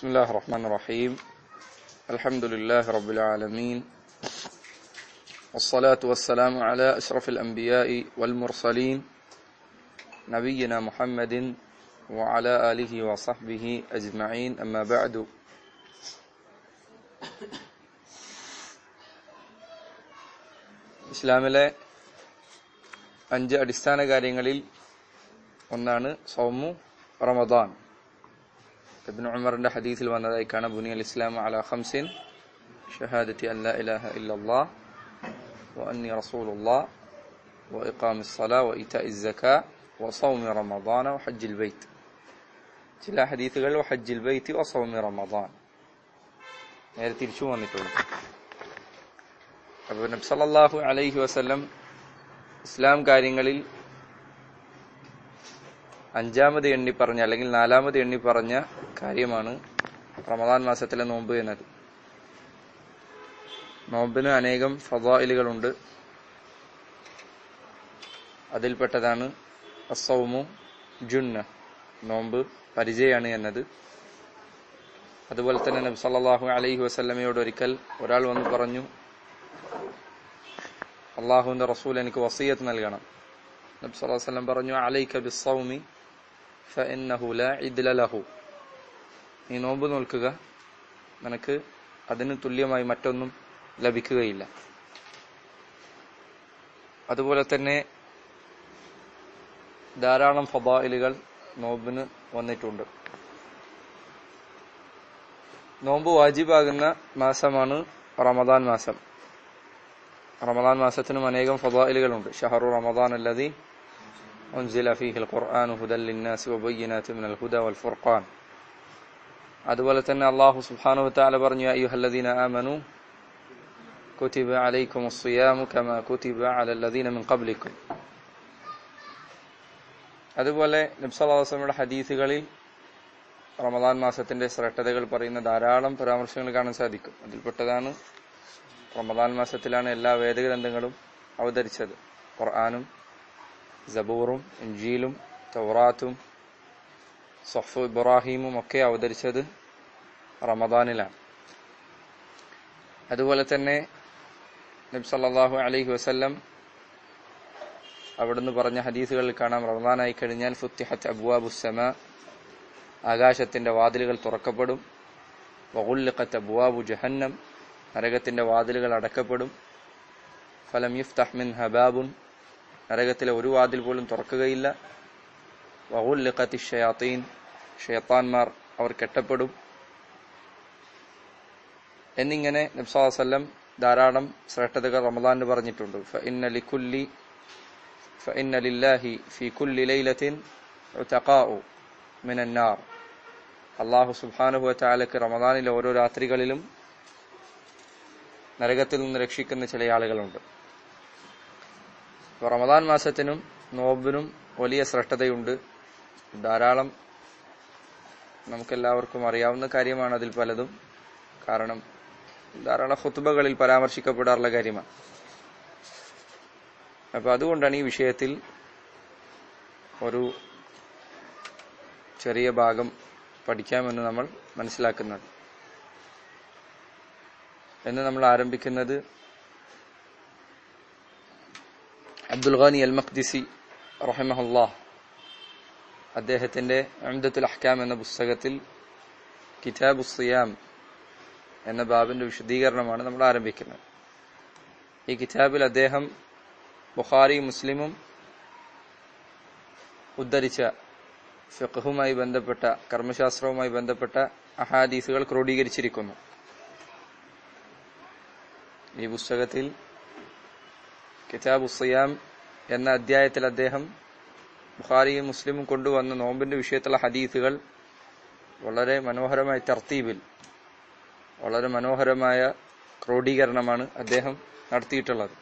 بسم الله الرحمن الرحيم الحمد لله رب العالمين والصلاة والسلام على أشرف الأنبياء والمرسلين نبينا محمد وعلى آله وصحبه أجمعين أما بعد ഇസ്ലാമിലെ അഞ്ച് അടിസ്ഥാന കാര്യങ്ങളിൽ ഒന്നാണ് സൗമു റമദാൻ ഇബ്നു ഉമറിന്റെ ഹദീസിൽ വന്നതായി കാണാം ബുനിയൽ ഇസ്ലാം അല ഖംസിൻ ഷഹാദത്തി അല്ല ഇലാഹ ഇല്ലല്ലാഹ് وأني رسول الله وإقام الصلاة وإيتاء الزكاة وصوم رمضان وحج البيت ചില ഹദീസുകൾ ഹജ്ജിൽ ബൈത്ത് വസൗമി റമദാൻ നേരെ തിരിച്ചു വന്നിട്ടുണ്ട് അപ്പോൾ നബി സല്ലല്ലാഹു അലൈഹി വസല്ലം ഇസ്ലാം കാര്യങ്ങളിൽ അഞ്ചാമത് എണ്ണി പറഞ്ഞ അല്ലെങ്കിൽ നാലാമത് എണ്ണി പറഞ്ഞ കാര്യമാണ് റമദാൻ മാസത്തിലെ നോമ്പ് എന്നത് നോമ്പിന് അനേകം ഫവായിലുകളുണ്ട് അതിൽപ്പെട്ടതാണ് അസൗമു ജുന്ന നോമ്പ് പരിചയാണ് എന്നത് അതുപോലെ തന്നെ നബി സല്ലല്ലാഹു അലൈഹി വസല്ലമയോട് ഒരിക്കൽ ഒരാൾ വന്ന് പറഞ്ഞു അള്ളാഹുവിന്റെ റസൂൽ എനിക്ക് വസീയത്ത് നൽകണം നബി സല്ലല്ലാഹു അലൈഹി വസല്ലം പറഞ്ഞു അലൈക ബിസ്സൗമി ഫഇന്നഹു ലാ ഇദ്ല ലഹു നീ നോമ്പ് നോൽക്കുക നിനക്ക് അതിന് തുല്യമായി മറ്റൊന്നും ലഭിക്കുകയില്ല അതുപോലെ തന്നെ ധാരാളം ഫബായിലുകൾ നോമ്പിന് വന്നിട്ടുണ്ട് നോമ്പ് വാജിബാകുന്ന മാസമാണ് റമദാൻ മാസം റമദാൻ മാസത്തിനും അനേകം ഫബായിലുകളുണ്ട് ഷഹറു റമദാൻ അല്ലതി أنزل فيه القرآن هدى للناس وبينات من الهدى والفرقان അതുപോലെ തന്നെ അള്ളാഹു സുബ്ഹാനഹു വതആല പറഞ്ഞു അയ്യുഹല്ലദീന ആമനു കുതിബ അലൈക്കും الصيام كما كتب على الذين من قبلكم അതുപോലെ നബി സല്ലല്ലാഹു അലൈഹി വസല്ലമയുടെ ഹദീസുകളിൽ റമദാൻ മാസത്തിന്റെ ശ്രേഷ്ഠതകൾ പറയുന്ന ധാരാളം പരാമർശങ്ങൾ കാണാൻ സാധിക്കും അതിൽപ്പെട്ടതാണ് റമദാൻ മാസത്തിലാണ് എല്ലാ വേദഗ്രന്ഥങ്ങളും അവതരിച്ചത് ഖുർആാനും സബൂറും ഇഞ്ചീലും തൗറാത്തും സൊഫു ഇബ്രാഹീമും ഒക്കെ അവതരിച്ചത് റമദാനിലാണ് അതുപോലെ തന്നെ നബി സല്ലല്ലാഹു അലൈഹി വസല്ലം അവിടുന്ന് പറഞ്ഞ ഹദീസുകളിൽ കാണാം റമദാനായി കഴിഞ്ഞാൽ ഫുത്തിഹത്ത് അബ്വാബു സമ ആകാശത്തിന്റെ വാതിലുകൾ തുറക്കപ്പെടും വഗുല്ലിഖത്ത് അബ്വാബു ജഹന്നം നരകത്തിന്റെ വാതിലുകൾ അടക്കപ്പെടും ഫലം യുഫ്തഹ് മിൻ ഹബാബുൻ നരകത്തിലെ ഒരു വാതിൽ പോലും തുറക്കുകയില്ല വഹുല്ലിഖത്തി ഷയാത്തീൻ ഷയത്താൻമാർ അവർ കെട്ടപ്പെടും എന്നിങ്ങനെ നബ്സാവല്ലം ധാരാളം ശ്രേഷ്ഠതകൾ റമദാന് പറഞ്ഞിട്ടുണ്ട് ഫഇന്ന ലിക്കുല്ലി ഫഇന്ന ലില്ലാഹി ഫി കുല്ലി ലൈലത്തിൻ ഉതഖാഉ മിനന്നാർ അള്ളാഹു സുബ്ഹാനഹു വതആലക്ക് റമദാനിലെ ഓരോ രാത്രികളിലും നരകത്തിൽ നിന്ന് രക്ഷിക്കുന്ന ചില ആളുകളുണ്ട് റമദാൻ മാസത്തിനും നോമ്പിനും വലിയ ശ്രേഷ്ഠതയുണ്ട് ധാരാളം നമുക്കെല്ലാവർക്കും അറിയാവുന്ന കാര്യമാണ് അതിൽ പലതും കാരണം ധാരാളം ഹുത്തുബകളിൽ പരാമർശിക്കപ്പെടാറുള്ള കാര്യമാണ് അപ്പൊ അതുകൊണ്ടാണ് ഈ വിഷയത്തിൽ ഒരു ചെറിയ ഭാഗം പഠിക്കാമെന്ന് നമ്മൾ മനസ്സിലാക്കുന്നത് എന്ന് നമ്മൾ ആരംഭിക്കുന്നത് അബ്ദുൽ ഖാനി അൽ മഖ്ദിസി റഹിമഹുല്ലാഹ് അദ്ദേഹത്തിന്റെ അഹമ്മദത്തുൽ അഹ്കാം എന്ന പുസ്തകത്തിൽ കിതാബു സിയാം എന്ന ബാബിന്റെ വിശദീകരണമാണ് നമ്മൾ ആരംഭിക്കുന്നത് ഈ കിതാബിൽ അദ്ദേഹം ബുഖാരി മുസ്ലിമും ഉദ്ധരിച്ച ഫിഖുമായി ബന്ധപ്പെട്ട കർമ്മശാസ്ത്രവുമായി ബന്ധപ്പെട്ട അഹാദീസുകൾ ക്രോഡീകരിച്ചിരിക്കുന്നു ഈ പുസ്തകത്തിൽ കിതാബ് സിയാം എന്ന അധ്യായത്തിൽ അദ്ദേഹം ബുഖാരിയും മുസ്ലിമും കൊണ്ടുവന്ന നോമ്പിന്റെ വിഷയത്തിലുള്ള ഹദീസുകൾ വളരെ മനോഹരമായ തർത്തീബിൽ വളരെ മനോഹരമായ ക്രോഡീകരണമാണ് അദ്ദേഹം നടത്തിയിട്ടുള്ളത്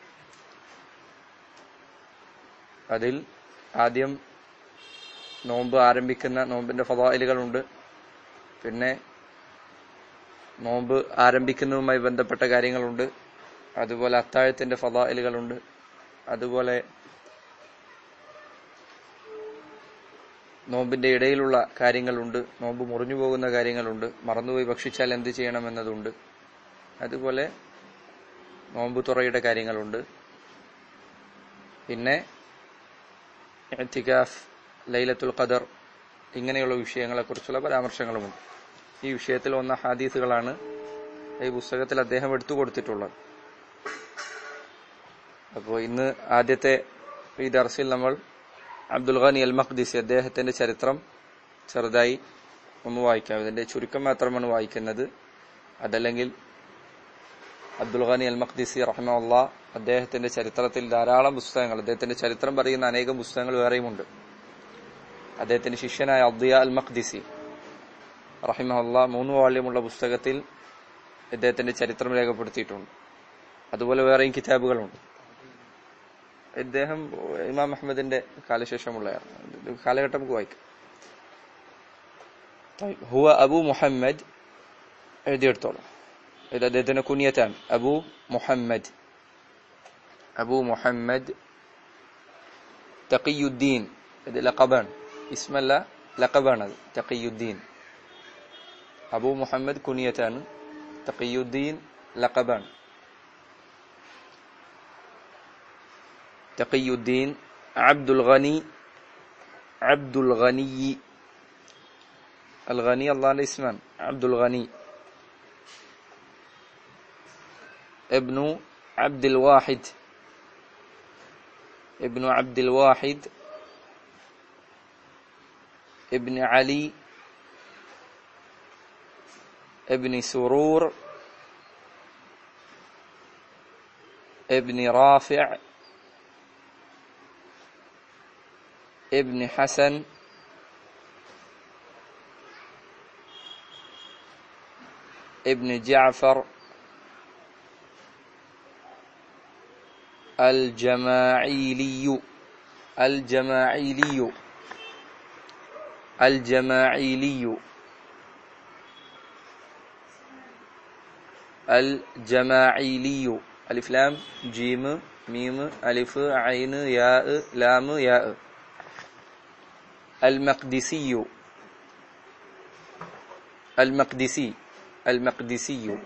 അതിൽ ആദ്യം നോമ്പ് ആരംഭിക്കുന്ന നോമ്പിന്റെ ഫവായിലുകളുണ്ട് പിന്നെ നോമ്പ് ആരംഭിക്കുന്നതുമായി ബന്ധപ്പെട്ട കാര്യങ്ങളുണ്ട് അതുപോലെ അത്താഴത്തിന്റെ ഫതായിലുകളുണ്ട് അതുപോലെ നോമ്പിന്റെ ഇടയിലുള്ള കാര്യങ്ങളുണ്ട് നോമ്പ് മുറിഞ്ഞു പോകുന്ന കാര്യങ്ങളുണ്ട് മറന്നുപോയി ഭക്ഷിച്ചാൽ എന്ത് ചെയ്യണം എന്നതുണ്ട് അതുപോലെ നോമ്പ് തുറയുടെ കാര്യങ്ങളുണ്ട് പിന്നെ ഇത്തികാഫ് ലൈലത്തുൽ ഖദർ ഇങ്ങനെയുള്ള വിഷയങ്ങളെക്കുറിച്ചുള്ള പരാമർശങ്ങളുമുണ്ട് ഈ വിഷയത്തിൽ വന്ന ഹാദീസുകളാണ് ഈ പുസ്തകത്തിൽ അദ്ദേഹം എടുത്തു കൊടുത്തിട്ടുള്ളത് അപ്പോൾ ഇന്ന് ആദ്യത്തെ ഈ ദർസിൽ നമ്മൾ അബ്ദുൽ ഖാനി അൽ മഖ്ദിസി അദ്ദേഹത്തിന്റെ ചരിത്രം ചെറുതായി ഒന്ന് വായിക്കാം ഇതിന്റെ ചുരുക്കം മാത്രമാണ് വായിക്കുന്നത് അതല്ലെങ്കിൽ അബ്ദുൽ ഖാനി അൽ മഖ്ദിസി റഹ്മുല്ല അദ്ദേഹത്തിന്റെ ചരിത്രത്തിൽ ധാരാളം പുസ്തകങ്ങൾ അദ്ദേഹത്തിന്റെ ചരിത്രം പറയുന്ന അനേകം പുസ്തകങ്ങൾ വേറെയുമുണ്ട് അദ്ദേഹത്തിന്റെ ശിഷ്യനായ അബ്ദിയ അൽ മഖ്ദിസി റഹിമഹുല്ല മൂന്ന് വാള്യമുള്ള പുസ്തകത്തിൽ ഇദ്ദേഹത്തിന്റെ ചരിത്രം രേഖപ്പെടുത്തിയിട്ടുണ്ട് അതുപോലെ വേറെയും കിതാബുകളുണ്ട് ഇദ്ദേഹം ഇമാം അഹമ്മദിന്റെ കാലശേഷമുള്ളയാണ് ഇത് കാലഘട്ടം നമുക്ക് വായിക്കാം ഹുവ അബു മുഹമ്മദ് എഴുതിയെടുത്തോളാം ഇത് അദ്ദേഹത്തിന്റെ കുനിയത്താണ് അബു മുഹമ്മദ് അബു മുഹമ്മദ് തഖിയുദ്ദീൻ ഇത് ലഖബാണ് ഇസ്മല്ല ലഖബാണ് അത് തഖിയുദ്ദീൻ അബു മുഹമ്മദ് കുനിയത്താണ് തഖിയുദ്ദീൻ ലഖബാണ് تقي الدين عبد الغني عبد الغني الغني الله اسما عبد الغني ابن عبد الواحد ابن عبد الواحد ابن علي ابن سرور ابن رافع ابن حسن ابن جعفر الجماعيلي الجماعيلي الجماعيلي الجماعيلي ألف لام جيم ميم ألف عين ياء لام ياء المقدسي المقدسي المقدسي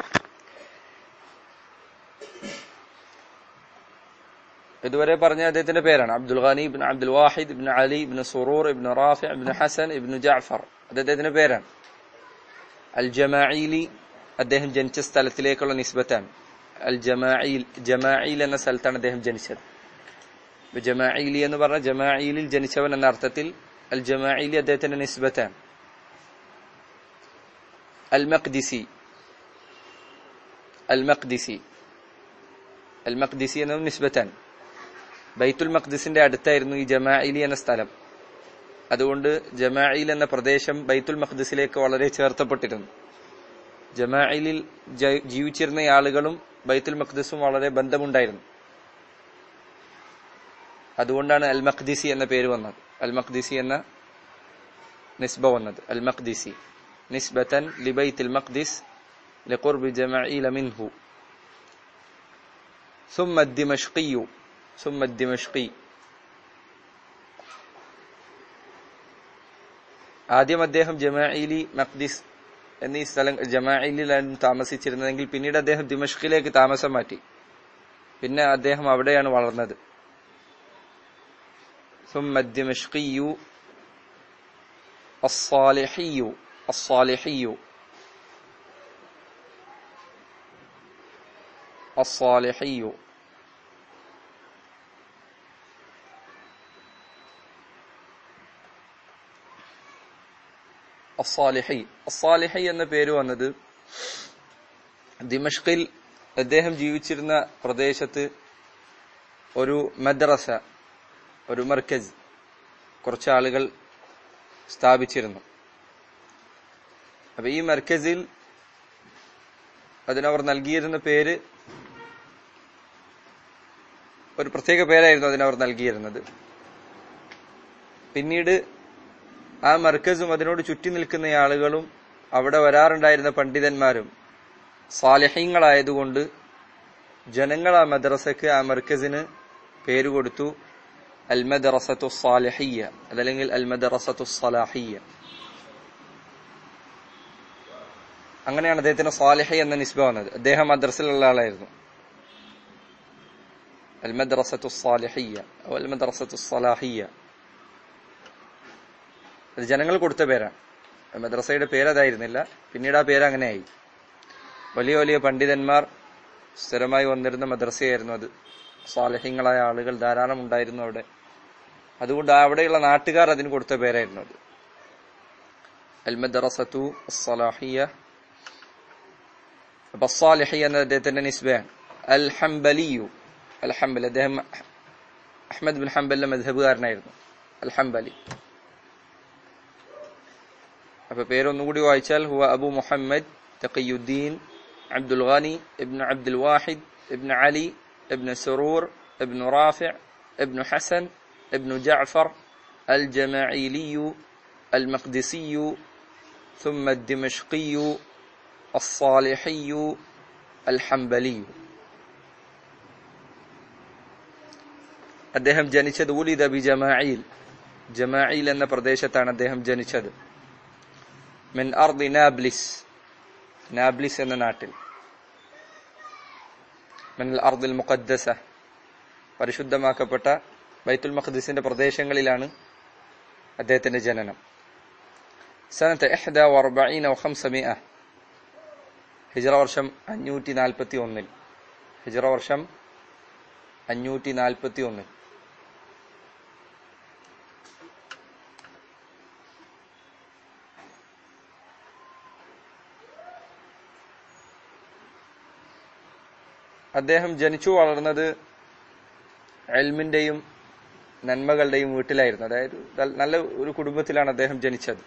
ഇതുവരെ പറഞ്ഞ അദ്ദേഹത്തിന്റെ പേരാണ് Abdul Ghani ibn Abdul Wahid ibn Ali ibn Surur ibn Rafi ibn Hasan ibn Jafar അത് അദ്ദേഹത്തിന്റെ പേരാണ് അൽ ജമാഇലി അദ്ദേഹം ജനിച്ച സ്ഥലത്തിലേക്കുള്ള നിസ്ബത്താണ് അൽ ജമാഇൽ ജമാഇൽ എന്ന സ്ഥലത്താണ് അദ്ദേഹം ജനിച്ചത് ജമാഇലി എന്ന് പറഞ്ഞ ജമാഇലിൽ ജനിച്ചവൻ എന്ന അർത്ഥത്തിൽ അൽ ജമാഇലി അദ്ദേഹത്തിന്റെ നിസ്ബത്താണ് അൽ മഖ്ദിസി അൽ മഖ്ദിസി അൽ മഖ്ദിസി എന്നത് നിസ്ബത്താണ് ബൈത്തുൽ മഖ്ദിസിന്റെ അടുത്തായിരുന്നു ഈ ജമാഇലി എന്ന സ്ഥലം അതുകൊണ്ട് ജമാഇൽ എന്ന പ്രദേശം ബൈത്തുൽ മഖ്ദിസിലേക്ക് വളരെ ചേർത്തപ്പെട്ടിരുന്നു ജമാഇലിൽ ജീവിച്ചിരുന്ന ആളുകളും ബൈത്തുൽ മഖ്ദിസും വളരെ ബന്ധമുണ്ടായിരുന്നു അതുകൊണ്ടാണ് അൽ മഖ്ദിസി എന്ന പേര് വന്നത് അൽ മഖ്ദിസി എന്ന നിസ്ബ വന്നത് അൽ മഖ്ദിസി നിസ്ബത്തൻ ലിബൈത്തുൽ മഖ്ദിസ് لقرب جماعيل منه ثم الدمشقي ثم الدمشقي ആദ്യം അദ്ദേഹം ജമാഇലി മഖ്ദിസ് എന്നീ സ്ഥലം ജമാഇലിലാണ് താമസിച്ചിരുന്നതെങ്കിൽ പിന്നീട് അദ്ദേഹം ദിമഷ്കിലേക്ക് താമസം മാറ്റി പിന്നെ അദ്ദേഹം അവിടെയാണ് വളർന്നത് ثم الدمشقي الصالحي الصالحي الصالحي അസാലിഹി അസാലിഹി എന്ന പേര് വന്നത് ദിമഷ്കിൽ അദ്ദേഹം ജീവിച്ചിരുന്ന പ്രദേശത്ത് ഒരു മദ്രസ ഒരു മർക്കസ് കുറച്ച് ആളുകൾ സ്ഥാപിച്ചിരുന്നു അപ്പൊ ഈ മർക്കസിൽ അതിനവർ നൽകിയിരുന്ന പേര് ഒരു പ്രത്യേക പേരായിരുന്നു അതിനവർ നൽകിയിരുന്നത് പിന്നീട് ആ മർക്കസും അതിനോട് ചുറ്റി നിൽക്കുന്ന ആളുകളും അവിടെ വരാറുണ്ടായിരുന്ന പണ്ഡിതന്മാരും സാലിഹ്യങ്ങളായതുകൊണ്ട് ജനങ്ങൾ ആ മദ്രസക്ക് ആ മർക്കസിന് പേര് കൊടുത്തു അൽ മദ്റസത്തു സാലിഹിയ അതല്ലെങ്കിൽ അൽ മദ്റസത്തു സലാഹിയ അങ്ങനെയാണ് അദ്ദേഹത്തിന് സാലിഹി എന്ന നിസ്ബ വന്നത് അദ്ദേഹം മദ്രസയിലുള്ള ആളായിരുന്നു അൽ മദ്റസത്തു സാലിഹിയ അൽ മദ്റസത്തു സലാഹിയ അത് ജനങ്ങൾ കൊടുത്ത പേരാണ് മദ്രസയുടെ പേരതായിരുന്നില്ല പിന്നീട് ആ പേര് അങ്ങനെയായി വലിയ വലിയ പണ്ഡിതന്മാർ സ്ഥിരമായി വന്നിരുന്ന മദ്രസയായിരുന്നു അത് സാലഹ്യങ്ങളായ ആളുകൾ ധാരാളം ഉണ്ടായിരുന്നു അവിടെ അതുകൊണ്ട് അവിടെയുള്ള നാട്ടുകാർ അതിന് കൊടുത്ത പേരായിരുന്നു അത് അൽ മദ്റസത്തു സലാഹിയ അപ്പൊ സാലിഹി എന്ന അദ്ദേഹത്തിന്റെ നിസ്ബയാണ് അൽ ഹംബലിയു അൽ ഹംബലി അദ്ദേഹം അഹമ്മദ് ബിൻ ഹംബലിന്റെ മധബുകാരനായിരുന്നു അൽ ഹംബലി അപ്പൊ പേരൊന്നുകൂടി വായിച്ചാൽ ഹുവ Abu Muhammad Taqiuddin Abdul Ghani ibn Abdul Wahid ibn Ali ibn Surur ibn Rafi ibn Hasan ibn Jafar الجماعيلي المقدسي ثم الدمشقي الصالحي الحنبلي അദ്ദേഹം ജനിച്ചത് ഉലിദ ബി ജമായിൽ ജമായിൽ എന്ന പ്രദേശത്താണ് അദ്ദേഹം ജനിച്ചത് മിൻ അർദി നാബ്ലിസ് നാബ്ലിസ് എന്ന നാട്ടിൽ മിൻ അർദിൽ മുഖദ്ദസ പരിശുദ്ധമാക്കപ്പെട്ട ബൈത്തുൽ മഖ്ദിസിന്റെ പ്രദേശങ്ങളിലാണ് അദ്ദേഹത്തിന്റെ ജനനം സനത്ത് എഹ്ദ വർബീന വഖംസമിഅ ഹിജറ വർഷം അഞ്ഞൂറ്റി നാൽപ്പത്തി ഒന്നിൽ ഹിജറ വർഷം അഞ്ഞൂറ്റി നാൽപ്പത്തി ഒന്നിൽ അദ്ദേഹം ജനിച്ചു വളർന്നത് എൽമിന്റെയും നന്മകളുടെയും വീട്ടിലായിരുന്നു അതായത് നല്ല ഒരു കുടുംബത്തിലാണ് അദ്ദേഹം ജനിച്ചത്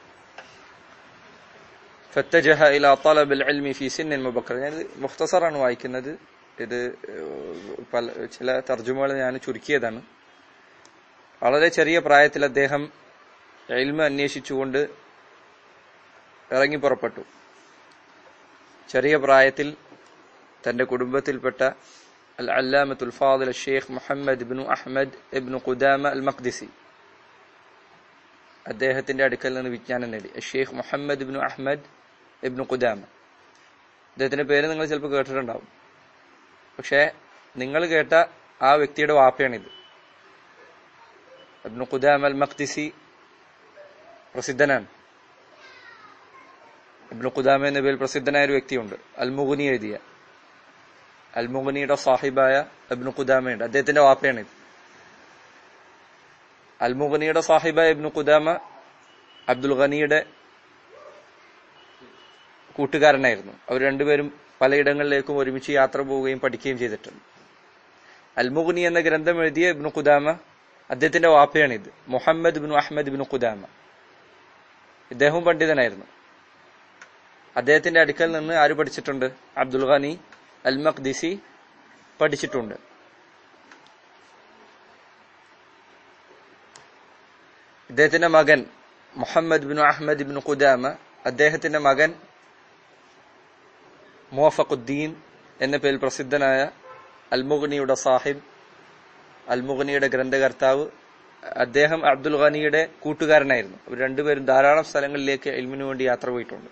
ഫത്തജഹ ഇല തലബിൽ ഇൽമി ഫി സിന്നിൻ മുബക്കർ ഞാൻ മുഖ്തസറാണ് വായിക്കുന്നത് ഇത് പല ചില തർജ്ജമകൾ ഞാൻ ചുരുക്കിയതാണ് വളരെ ചെറിയ പ്രായത്തിൽ അദ്ദേഹം എൽമ അന്വേഷിച്ചുകൊണ്ട് ഇറങ്ങി പുറപ്പെട്ടു ചെറിയ പ്രായത്തിൽ തന്റെ കുടുംബത്തിൽപ്പെട്ട അൽ അല്ലാമത്തുൽ ഫാദിൽ ഷെയ്ഖ് മുഹമ്മദ് ഇബ്നു അഹമ്മദ് ഇബ്നു ഖുദാമ അൽ മഖ്ദിസി അദ്ദേഹത്തിന്റെ അടുക്കൽ നിന്ന് വിജ്ഞാനം നേടി ഷെയ്ഖ് മുഹമ്മദ് ഇബ്നു അഹമ്മദ് ഇബ്നു ഖുദാമ അദ്ദേഹത്തിന്റെ പേര് നിങ്ങൾ ചിലപ്പോൾ കേട്ടിട്ടുണ്ടാവും പക്ഷേ നിങ്ങൾ കേട്ട ആ വ്യക്തിയുടെ വാപ്പയാണിത് ഇബ്നു ഖുദാമ അൽ മഖ്ദിസി പ്രസിദ്ധനാണ് ഇബ്നു ഖുദാമ എന്ന പേരിൽ പ്രസിദ്ധനായ ഒരു വ്യക്തിയുണ്ട് അൽ മുഗുനി എഴുതിയ അൽ മുഗനിയുടെ സാഹിബായ ഇബ്നു ഖുദാമയുണ്ട് അദ്ദേഹത്തിന്റെ വാപ്പയാണിത് അൽ മുഗനിയുടെ സാഹിബായ ഇബ്നു ഖുദാമ അബ്ദുൽ ഖനിയുടെ കൂട്ടുകാരനായിരുന്നു അവർ രണ്ടുപേരും പലയിടങ്ങളിലേക്കും ഒരുമിച്ച് യാത്ര പോവുകയും പഠിക്കുകയും ചെയ്തിട്ടുണ്ട് അൽ മുഗനി എന്ന ഗ്രന്ഥം എഴുതിയ ഇബ്നു ഖുദാമ അദ്ദേഹത്തിന്റെ വാപ്പയാണിത് മുഹമ്മദ് ഇബ്നു അഹമ്മദ് ഇബ്നു ഖുദാമ ഇദ്ദേഹവും പണ്ഡിതനായിരുന്നു അദ്ദേഹത്തിന്റെ അടുക്കൽ നിന്ന് ആര് പഠിച്ചിട്ടുണ്ട് അബ്ദുൽ ഖനി അൽ മഖ്ദിസി പഠിച്ചിട്ടുണ്ട് ഇദ്ദേഹത്തിന്റെ മകൻ Muhammad bin Ahmad bin Qudama അദ്ദേഹത്തിന്റെ മകൻ മുവഫഖുദ്ദീൻ എന്ന പേരിൽ പ്രസിദ്ധനായ അൽമുഗ്നിയുടെ സാഹിബ് അൽമുഗ്നിയുടെ ഗ്രന്ഥകർത്താവ് അദ്ദേഹം അബ്ദുൽ ഖനിയുടെ കൂട്ടുകാരനായിരുന്നു അവർ രണ്ടുപേരും ധാരാളം സ്ഥലങ്ങളിലേക്ക് എൽമിനു വേണ്ടി യാത്ര പോയിട്ടുണ്ട്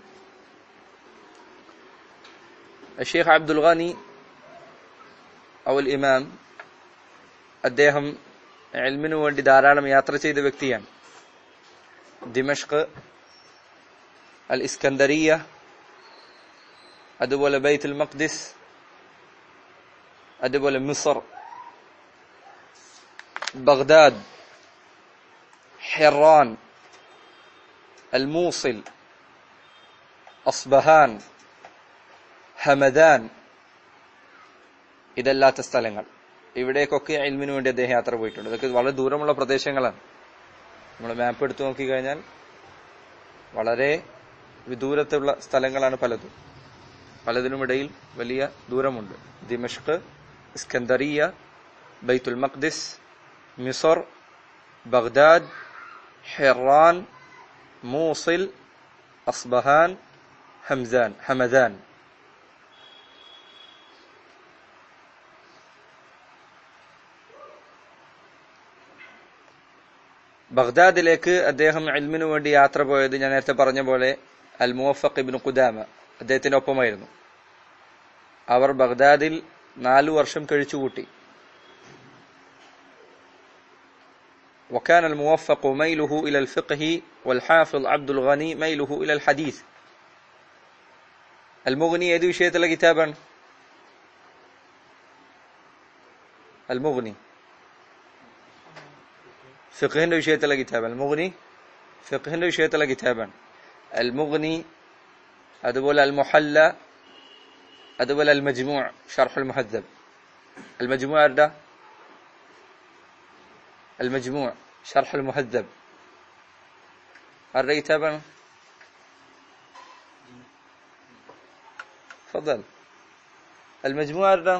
ഷെയ്ഖ് അബ്ദുൽ ഖാനി അവൽ ഇമാം അദ്ദേഹം എൽമിനു വേണ്ടി ധാരാളം യാത്ര ചെയ്ത വ്യക്തിയാണ് ദിമഷ്ക് അൽ ഇസ്കന്ദരിയ അതുപോലെ ബൈത്തുൽ മഖ്ദിസ് അതുപോലെ മിസർ ബഗ്ദാദ് ഹെറാൻ അൽ മൂസിൽ അസ്ബഹാൻ ഹമദാൻ ഇതല്ലാത്ത സ്ഥലങ്ങൾ ഇവിടേക്കൊക്കെ ഇൽമിനു വേണ്ടി അദ്ദേഹം യാത്ര പോയിട്ടുണ്ട് ഇതൊക്കെ വളരെ ദൂരമുള്ള പ്രദേശങ്ങളാണ് നമ്മൾ മാപ്പ് എടുത്തു നോക്കിക്കഴിഞ്ഞാൽ വളരെ വിദൂരത്തുള്ള സ്ഥലങ്ങളാണ് പലതും പലതിനുമിടയിൽ വലിയ ദൂരമുണ്ട് ദിമഷ്ക് ഇസ്കന്ദറിയ ബൈത്തുൽ മഖ്ദിസ് മിസർ ബഗ്ദാദ് ഹെറാൻ മൂസിൽ അസ്ബഹാൻ ഹംസാൻ ഹമദാൻ ബഗ്ദാദിലേക്ക് അദ്ദേഹം ഇൽമിനു വേണ്ടി യാത്ര പോയത് ഞാൻ നേരത്തെ പറഞ്ഞ പോലെ അൽ മുവഫഖ് ഇബ്നു ഖുദാമ അദ്ദേഹത്തിന്റെ ഒപ്പമായിരുന്നു അവർ ബഗ്ദാദിൽ നാലു വർഷം കഴിച്ചുകൂട്ടി وكان الموفق ميله إلى الفقه والحافظ عبد الغني ميله إلى الحديث المغني ഏത് വിഷയത്തിലെ കിതാബാണ് المغني ഫിഖഹിന്റെ വിഷയത്തിലെ കിതാബ് അൽ മുഗ്നി ഫിഖഹിന്റെ വിഷയത്തിലെ കിതാബാണ് അൽ മുഗ്നി അതുപോലെ അൽ മുഹല്ല അതുപോലെ അൽ മജ്മൂ ഷർഹുൽ മുഹദ്ദബ് അൽ മജ്മൂ ആരുടെ അൽ മജ്മൂ ഷർഹുൽ മുഹദ്ദബ് ആരുടെ കിതാബാണ് فضل المجموع ആരുടെ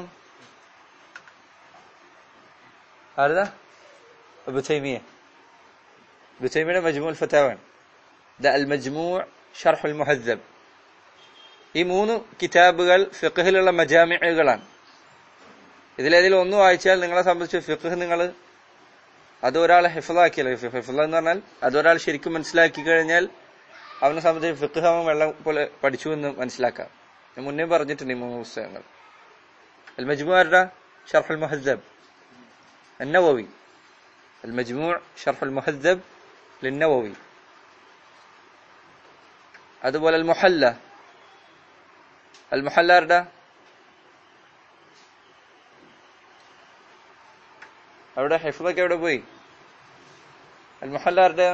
ആരുടെ അബു തൈമിയ അബു തൈമിയുടെ മജ്മൂൽ ഫത്താവാണ് ദ അൽ മജ്മൂ ഷർഹുൽ മുഹദ്ദബ് ഈ മൂന്ന് കിതാബുകൾ ഫിഖഹിലുള്ള മജാമികളാണ് ഇതിലേതിൽ ഒന്ന് വായിച്ചാൽ നിങ്ങളെ സംബന്ധിച്ച് ഫിഖ് നിങ്ങൾ അത് ഒരാളെ ഹിഫലാക്കിയല്ലോ ഹിഫല എന്ന് പറഞ്ഞാൽ അത് ഒരാൾ ശരിക്കും മനസ്സിലാക്കി കഴിഞ്ഞാൽ അവനെ സംബന്ധിച്ച് ഫിഖ് അവൻ വെള്ളം പോലെ പഠിച്ചു എന്ന് മനസ്സിലാക്കാം ഞാൻ മുന്നേ പറഞ്ഞിട്ടുണ്ട് ഈ മൂന്ന് പുസ്തകങ്ങൾ അൽ മജ്മൂ ആരുടെ ഷർഹുൽ മുഹദ്ദബ് النووي المجموع شرح المهذب للنووي അതുപോലെ المحلى المحلى ആരുടെ അവിടെ ഹിഫ്ലൊക്കെ എവിടെ പോയി المحلى ആരുടെ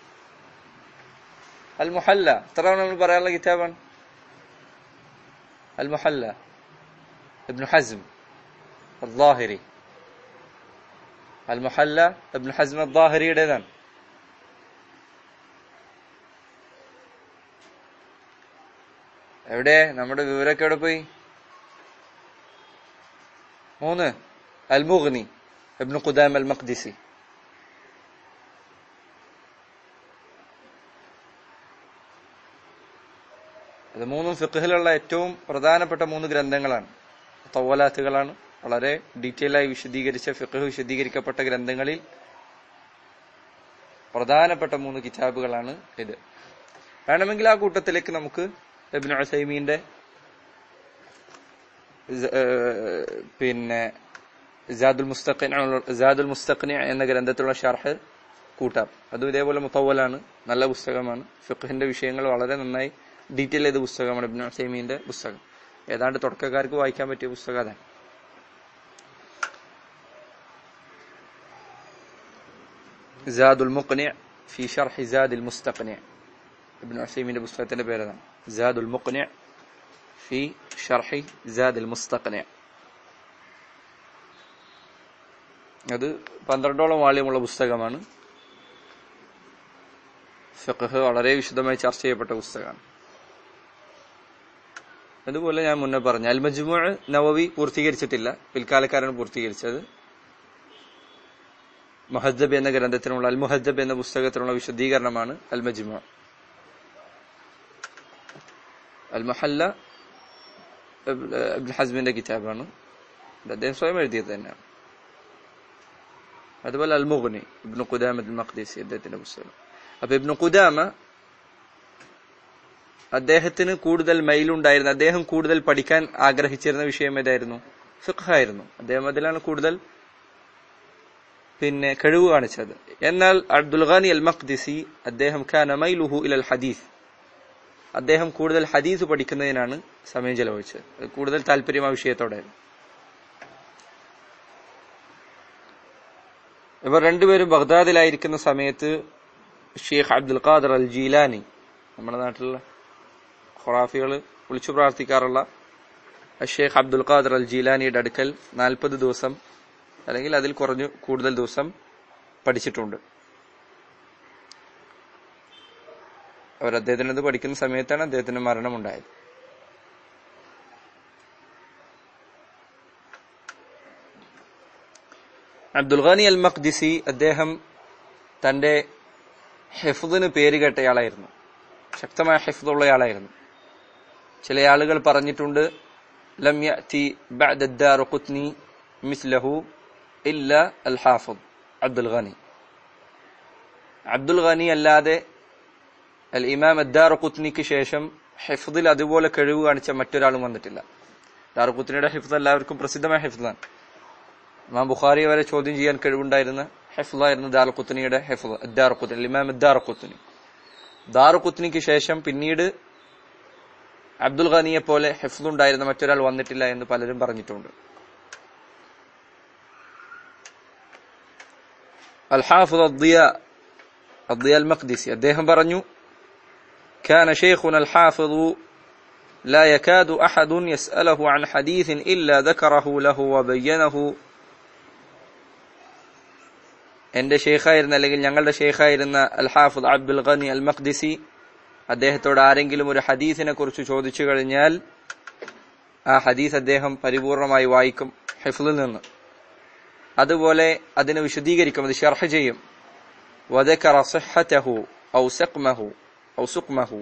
المحلى എത്ര നമ്മൾ പറയാനുള്ള കിതാബാണ് المحلى ابن حزم الظاهري المحلى ابن حزم الظاهരിയുടേതാണ് എവിടെ നമ്മുടെ വിവരമൊക്കെ എവിടെ പോയി മൂന്ന് അൽ മുഗ്നി ഇബ്നു ഖുദാം അൽ മഖ്ദിസി ഇത് മൂന്നും ഫിഖഹിലുള്ള ഏറ്റവും പ്രധാനപ്പെട്ട മൂന്ന് ഗ്രന്ഥങ്ങളാണ് തവലാത്തുകളാണ് വളരെ ഡീറ്റെയിൽ ആയി വിശദീകരിച്ച ഫിഖഹ് വിശദീകരിക്കപ്പെട്ട ഗ്രന്ഥങ്ങളിൽ പ്രധാനപ്പെട്ട മൂന്ന് കിതാബുകളാണ് ഇത് വേണമെങ്കിൽ ആ കൂട്ടത്തിലേക്ക് നമുക്ക് ഇബ്നു ഉസൈമീന്റെ പിന്നെ ജാദുൽ മുസ്തഖിൻ ജാദുൽ മുസ്തഖിനി എന്ന ഗ്രന്ഥത്തിലുള്ള ഷർഹ് കൂട്ടാം അതും ഇതേപോലെ മുത്തവലാണ് നല്ല പുസ്തകമാണ് ഫിഖഹിന്റെ വിഷയങ്ങൾ വളരെ നന്നായി ഡീറ്റെയിൽ ചെയ്ത പുസ്തകമാണ് ഇബ്നു ഉസൈമീന്റെ പുസ്തകം ഏതാണ്ട് തുടക്കക്കാർക്ക് വായിക്കാൻ പറ്റിയ പുസ്തകം അതാണ് زاد المقنع في شرح زاد المستقنع ابن عثيمين പുസ്തകത്തിന്റെ പേരതാണ് زاد المقنع في شرح زاد المستقنع അത് പന്ത്രണ്ടോളം വാള്യമുള്ള പുസ്തകമാണ് ഫിഖ് വളരെ വിശദമായി ചർച്ച ചെയ്യപ്പെട്ട പുസ്തകമാണ് അതുപോലെ ഞാൻ മുന്നേ പറഞ്ഞു അൽ മജ്മു നവവി പൂർത്തീകരിച്ചിട്ടില്ല പിൽക്കാലക്കാരാണ് പൂർത്തീകരിച്ചത് മുഹദ്ദബ് എന്ന ഗ്രന്ഥത്തിനുള്ള അൽ മുഹദ്ദബ് എന്ന പുസ്തകത്തിനുള്ള വിശദീകരണമാണ് അൽ മജ്മു അൽ മഹല്ല ഇബ്ൻ ഹസ്മിന്റെ കിതാബാണ് അദ്ദേഹം സ്വയം എഴുതിയത് തന്നെയാണ് അതുപോലെ അൽ മുഗ്നി ഇബ്നു ഖുദാമ അൽ മഖ്ദീസി അദ്ദേഹത്തിന്റെ പുസ്തകം അപ്പൊ ഇബ്നു ഖുദാമ അദ്ദേഹത്തിന് കൂടുതൽ മൈലുണ്ടായിരുന്നു അദ്ദേഹം കൂടുതൽ പഠിക്കാൻ ആഗ്രഹിച്ചിരുന്ന വിഷയം ഏതായിരുന്നു ഫിഖ് ആയിരുന്നു അദ്ദേഹം അതിലാണ് കൂടുതൽ പിന്നെ കഴിവ് കാണിച്ചത് എന്നാൽ അബ്ദുൽ ഖാനി അൽ മഖ്ദിസി അദ്ദേഹം ഖാന മൈലുഹു ഇലൽ ഹദീസ് അദ്ദേഹം കൂടുതൽ ഹദീസ് പഠിക്കുന്നതിനാണ് സമയം ചെലവഴിച്ചത് കൂടുതൽ താല്പര്യം ആ വിഷയത്തോടെയായിരുന്നു ഇവർ രണ്ടുപേരും ബഗ്ദാദിലായിരിക്കുന്ന സമയത്ത് ഷെയ്ഖ് അബ്ദുൽ ഖാദർ അൽ ജീലാനി നമ്മുടെ നാട്ടിലുള്ള ഖുറാഫികൾ വിളിച്ചു പ്രാർത്ഥിക്കാറുള്ള ഷെയ്ഖ് അബ്ദുൽ ഖാദർ അൽ ജീലാനിയുടെ അടുക്കൽ നാൽപ്പത് ദിവസം അല്ലെങ്കിൽ അതിൽ കുറഞ്ഞു കൂടുതൽ ദിവസം പഠിച്ചിട്ടുണ്ട് അവർ അദ്ദേഹത്തിനത് പഠിക്കുന്ന സമയത്താണ് അദ്ദേഹത്തിന്റെ മരണമുണ്ടായത് അബ്ദുൽ ഖാനി അൽ മഖ്ദിസി അദ്ദേഹം തന്റെ ഹെഫുദിന് പേര് കേട്ടയാളായിരുന്നു ശക്തമായ ഹെഫുദുള്ളയാളായിരുന്നു ചില ആളുകൾ പറഞ്ഞിട്ടുണ്ട് ലം യഅതി ബഅദ الدارقطني مثله إلا الحافظ عبد الغني അബ്ദുൽ ഖനി അല്ലാതെ അൽ ഇമാം അദ്ദാർ കുത്നിക്ക് ശേഷം ഹിഫ്ദിൽ അതുപോലെ കഴിവ് കാണിച്ച മറ്റൊരാളും വന്നിട്ടില്ല ദാറുഖുത്നിയുടെ ഹിഫ്ദ് എല്ലാവർക്കും പ്രസിദ്ധമായ ഹിഫ്ദാണ് ഇമാം ബുഖാരി വരെ ചോദ്യം ചെയ്യാൻ കഴിവുണ്ടായിരുന്ന ഹിഫ്ലായിരുന്നു ദാറുഖുത്നിയുടെ ഹിഫ്ദ് അദ്ദാറുഖുത്നി ഇമാം അദ്ദാറുഖുത്നി ദാറുഖുത്നിക്ക് ശേഷം പിന്നീട് അബ്ദുൽ ഖനിയെ പോലെ ഹിഫ്ദ് ഉണ്ടായിരുന്ന മറ്റൊരാൾ വന്നിട്ടില്ല എന്ന് പലരും പറഞ്ഞിട്ടുണ്ട് അൽ ഹാഫിദ് അദ്ദിയ അദ്ദിയ അൽ മഖ്ദിസി അദ്ദേഹം പറഞ്ഞു كان شيخنا الحافظ لا يكاد أحد يسأله عن حديث إلا ذكره له وبينه എന്റെ ഷെയ്ഖായിരുന്ന അല്ലെങ്കിൽ ഞങ്ങളുടെ ഷെയ്ഖായിരുന്ന അൽ ഹാഫിദ് അബ്ദുൽ ഖനി അൽ മഖ്ദിസി അദ്ദേഹത്തോട് ആരെങ്കിലും ഒരു ഹദീസിനെ കുറിച്ച് ചോദിച്ചു കഴിഞ്ഞാൽ ആ ഹദീസ് അദ്ദേഹം പരിപൂർണമായി വായിക്കും ഹിഫ്ലിൽ നിന്ന് അതുപോലെ അതിനെ വിശദീകരിക്കും അത് ഷർഹ ചെയ്യും വദക്കറ സിഹ്ഹതഹു ഔ സഖ്മഹു ഔ സുഖ്മഹു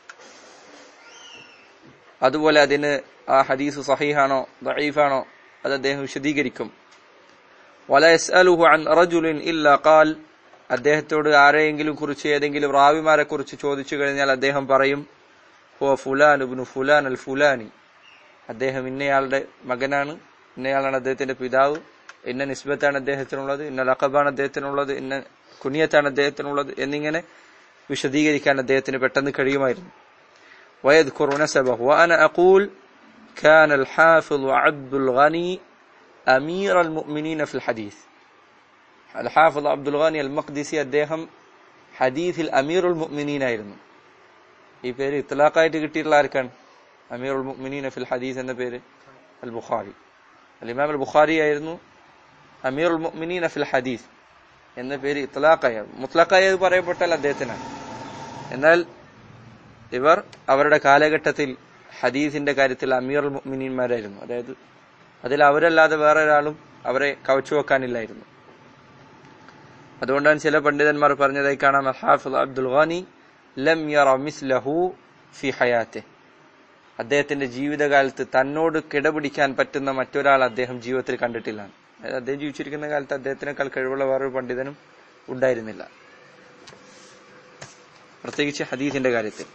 അതുപോലെ അതിന് ആ ഹദീസ് സഹീഹാണോ ദഈഫാണോ അത് അദ്ദേഹം വിശദീകരിക്കും വല യസ്അലുഹു അൻ റജുലിൻ ഇല്ലാ ഖാൽ അദ്ദേഹത്തോട് ആരെയെങ്കിലും കുറിച്ച് ഏതെങ്കിലും റാവിമാരെ കുറിച്ച് ചോദിച്ചു കഴിഞ്ഞാൽ അദ്ദേഹം പറയും ഹുവ ഫുലാൻ ഇബ്നു ഫുലാൻ അൽ ഫുലാനി അദ്ദേഹം ഇന്നയാളുടെ മകനാണ് ഇന്നയാളാണ് അദ്ദേഹത്തിന്റെ പിതാവ് ഇന്ന നിസ്ബത്താണ് അദ്ദേഹത്തിനുള്ളത് ഇന്ന ലഖബാണ് അദ്ദേഹത്തിനുള്ളത് ഇന്ന കുനിയത്താണ് അദ്ദേഹത്തിനുള്ളത് എന്നിങ്ങനെ വിശദീകരിക്കാൻ അദ്ദേഹത്തിന് പെട്ടെന്ന് കഴിയുമായിരുന്നു ويذكر نسبه وأنا أقول كان الحافظ عبد الغني أمير المؤمنين في الحديث الحافظ عبد الغني المقدسي അദ്ദേഹം ഹദീസിൽ അമീറുൽ മുഅ്മിനീൻ ആയിരുന്നു ഈ പേര് ഇത്ലാഖായിട്ട് കിട്ടിയിട്ടുള്ള ആർക്കാണ് അമീറുൽ മുഅ്മിനീൻ ഫിൽ ഹദീസ് എന്ന പേര് അൽ ബുഖാരി അൽ ഇമാം അൽ ബുഖാരി ആയിരുന്നു അമീറുൽ മുഅ്മിനീൻ ഫിൽ ഹദീസ് എന്ന പേര് ഇത്ലാഖായ മുത്ലഖായ പറയപ്പെട്ടാൽ അദ്ദേഹത്തിനാണ് എന്നാൽ ഇവർ അവരുടെ കാലഘട്ടത്തിൽ ഹദീസിന്റെ കാര്യത്തിൽ അമീറുൽ മുഅ്മിനീന്മാരായിരുന്നു അതായത് അതിൽ അവരല്ലാതെ വേറെ ഒരാളും അവരെ കവച്ചു വെക്കാനില്ലായിരുന്നു അതുകൊണ്ടാണ് ചില പണ്ഡിതന്മാർ പറഞ്ഞതായി കാണാം ഹാഫിദ് അബ്ദുൽ ഖാനി ലം യറ മിസ്ലഹു ഫി ഹയാത്തെ അദ്ദേഹത്തിന്റെ ജീവിതകാലത്ത് തന്നോട് കിടപിടിക്കാൻ പറ്റുന്ന മറ്റൊരാൾ അദ്ദേഹം ജീവിതത്തിൽ കണ്ടിട്ടില്ല അതായത് അദ്ദേഹം ജീവിച്ചിരിക്കുന്ന കാലത്ത് അദ്ദേഹത്തിനേക്കാൾ കഴിവുള്ള വേറൊരു പണ്ഡിതനും ഉണ്ടായിരുന്നില്ല പ്രത്യേകിച്ച് ഹദീസിന്റെ കാര്യത്തിൽ